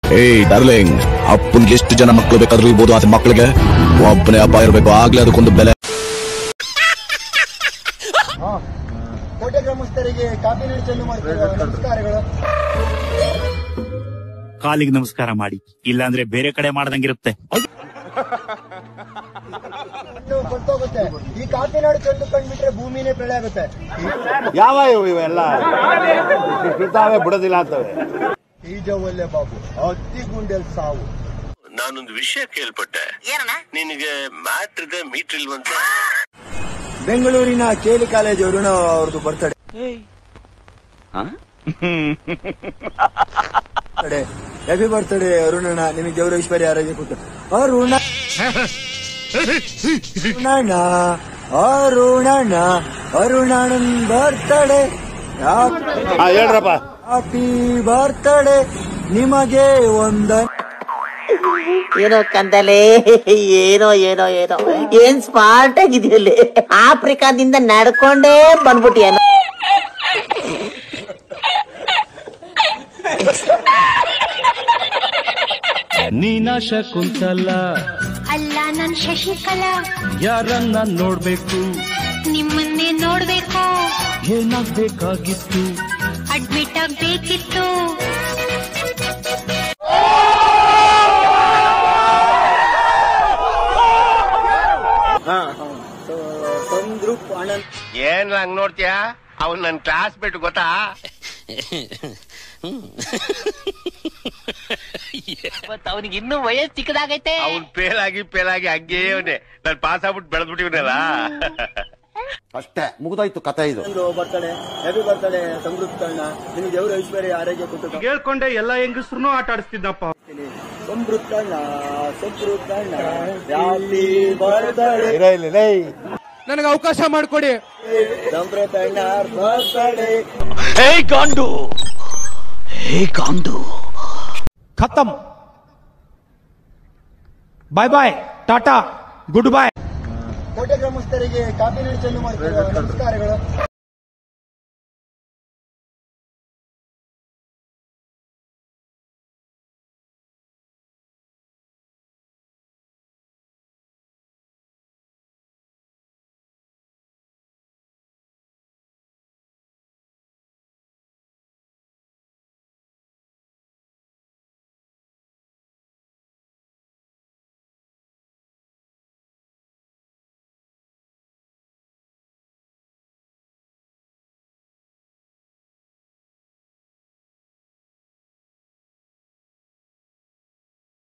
ಏಯ್ ಡಾರ್ಲಿಂಗ್ ಅಪ್ಪನ್ಗೆ ಎಷ್ಟು ಜನ ಮಕ್ಕಳು ಬೇಕಾದ್ರೂ ಇರ್ಬೋದು ಆದ್ರೆ ಮಕ್ಕಳಿಗೆ ಒಬ್ಬನೇ ಅಪ್ಪ ಇರಬೇಕು ಆಗ್ಲೇ ಅದಕ್ಕೊಂದು ಬೆಲೆ ಕೋಟೆ ಗ್ರಾಮಸ್ಥರಿಗೆ ಕಾಫಿ ನೀಡಿ ಚೆಲ್ಲು ಮಾಡ್ತಿರುವ ನಮಸ್ಕಾರಗಳು ಕಾಲಿಗೆ ನಮಸ್ಕಾರ ಮಾಡಿ ಇಲ್ಲಾಂದ್ರೆ ಬೇರೆ ಕಡೆ ಮಾಡ್ದಂಗಿರುತ್ತೆ ಇನ್ನು ಗೊತ್ತೋಗುತ್ತೆ ಈ ಕಾಫಿ ನಾಡು ಚೆಲ್ಲು ಕಂಡ್ಬಿಟ್ರೆ ಭೂಮಿನೇ ಪ್ರಳಯ ಆಗುತ್ತೆ ಯಾವ ಇವು ಇವೆಲ್ಲ ಇರ್ತಾವೆ ಬಿಡೋದಿಲ್ಲ ಅಂತವೆ ಈಜ ಒಲ್ಲೆ ಬಾಬು ಅತ್ತಿ ಗುಂಡೆಲ್ ಸಾವು ನಾನೊಂದು ವಿಷಯ ಕೇಳ್ಪಟ್ಟೆ ನಿನಗೆ ಮ್ಯಾಟ್ ಇದೆ ಮೀಟರ್ ಇಲ್ವಂತೆ ಬೆಂಗಳೂರಿನ ಕೇಲಿ ಕಾಲೇಜ್ ಅರುಣ ಅವ್ರದ್ದು ಬರ್ತಡೆ ಹ್ಯಾಪಿ ಬರ್ತಡೇ ಅರುಣಣ್ಣ ನಿಮಗೆ ದೇವರ ಐಶ್ವರ್ಯ ಆರೋಗ್ಯ ಕೊಟ್ಟು ಅರುಣ ಅರುಣಣ್ಣ ಅರುಣಣ್ಣ ಅರುಣಣ್ಣನ್ ಬರ್ತಡೆ ಹಾ ಹೇಳ್ರಪ್ಪ ಹ್ಯಾಪಿ ಬರ್ತಡೆ ನಿಮಗೆ ಒಂದ ಏನೋ ಕಂದಲೆ ಏನೋ ಏನೋ ಏನೋ ಏನ್ ಸ್ಮಾರ್ಟ್ ಆಗಿದೆಯಲ್ಲಿ ಆಫ್ರಿಕಾದಿಂದ ನಡ್ಕೊಂಡೇ ಬಂದ್ಬಿಟ್ಟಿಯೇನೋ ನೀನಾ ಶಕುಂತಲ ಅಲ್ಲ ನನ್ ಶಶಿಕಲಾ ಯಾರನ್ನ ನೋಡ್ಬೇಕು ನಿಮ್ಮನ್ನೇ ನೋಡ್ಬೇಕು ಏನಾಗ್ಬೇಕಾಗಿತ್ತು ಅಡ್ಮಿಟ್ ಆಗ್ಬೇಕಿತ್ತು ಸಂದ್ರೂಪ್ ಅಣ್ಣನ್ ಏನ್ ಹಂಗ್ ನೋಡ್ತೀಯಾ ಅವ್ನ್ ನನ್ ಕ್ಲಾಸ್ ಬಿಟ್ಟು ಗೊತ್ತಾ ಅವನಿಗೆ ಇನ್ನೂ ವಯಸ್ಸು ಚಿಕ್ಕದಾಗೈತೆ ಅವ್ನ್ ಫೇಲ್ ಆಗಿ ಫೇಲ್ ಆಗಿ ಹಂಗೇ ಅವನೇ ನಾನ್ ಪಾಸ್ ಆಗ್ಬಿಟ್ಟು ಬೆಳೆದ್ಬಿಟ್ಟಿವ್ನಲ್ಲ ಅಷ್ಟೇ ಮುಗ್ದೋಯ್ತು ಕತೆ ಇದು ಬರ್ತಡೆ ಹ್ಯಾಪಿ ಬರ್ತಡೆ ಸಮೃದ್ಧ ಅಣ್ಣ ನಿಮಗೆ ದೇವರ ಐಶ್ವರ್ಯ ಆರೋಗ್ಯ ಕೊಟ್ಟು ಹೇಳ್ಕೊಂಡೆ ಎಲ್ಲಾ ಹೆಂಗಸ್ರು ಆಟ ಆಡಿಸ್ತಿದ್ದಪ್ಪ ಸಮೃದ್ಧ ಅಣ್ಣ ಸಮೃದ್ಧ ಅಣ್ಣ ಹ್ಯಾಪಿ ಬರ್ತಡೆ ಇರೇ ಇಲ್ಲಿ ಲೇ ನನಗೆ ಅವಕಾಶ ಮಾಡ್ಕೊಡಿ ಸಮೃದ್ಧ ಅಣ್ಣ ಬರ್ತಡೆ ಖತಮ್ bye bye tata good bye ಕೋಟೆ ಗ್ರಾಮಸ್ಥರಿಗೆ ಕಾಫಿ ನೀಡಿ ಚೆಲ್ಲು ಮಾಡ್ತಿರುವ ನಮಸ್ಕಾರಗಳು